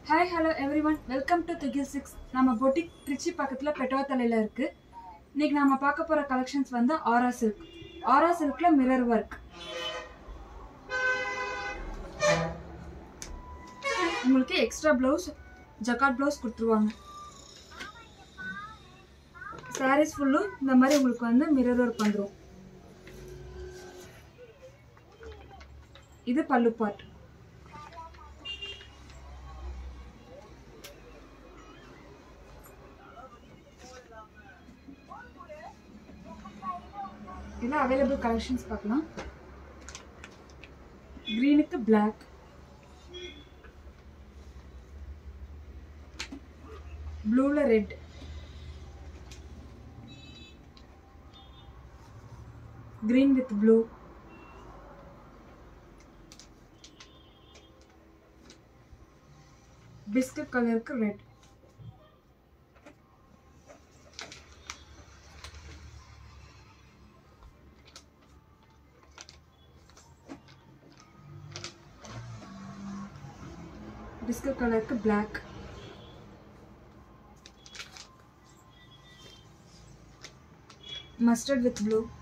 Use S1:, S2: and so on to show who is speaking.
S1: hi hello every one welcome to திகி சிக்ஸ் நம்ம பொட்டிக் திருச்சி பக்கத்தில் பெட்டவத்தலையில் இருக்குது இன்னைக்கு நாம பார்க்க போகிற கலெக்ஷன்ஸ் வந்து ஆரா சில்க் ஆரா சில்கில் மிரர் ஒர்க் உங்களுக்கு எக்ஸ்ட்ரா ப்ளவுஸ் ஜக்காட் ப்ளவுஸ் கொடுத்துருவாங்க சாரீஸ் ஃபுல்லும் இந்த மாதிரி உங்களுக்கு வந்து மிரர் ஒர்க் வந்துடும் இது பல்லு பார்ட் இதில் அவைலபிள் கலெக்ஷன்ஸ் பார்க்கலாம் க்ரீனுக்கு பிளாக் ப்ளூவில் red green with blue biscuit கலருக்கு ரெட் பிஸ்கட் கலருக்கு பிளாக் மஸ்டர்ட் வித் ப்ளூ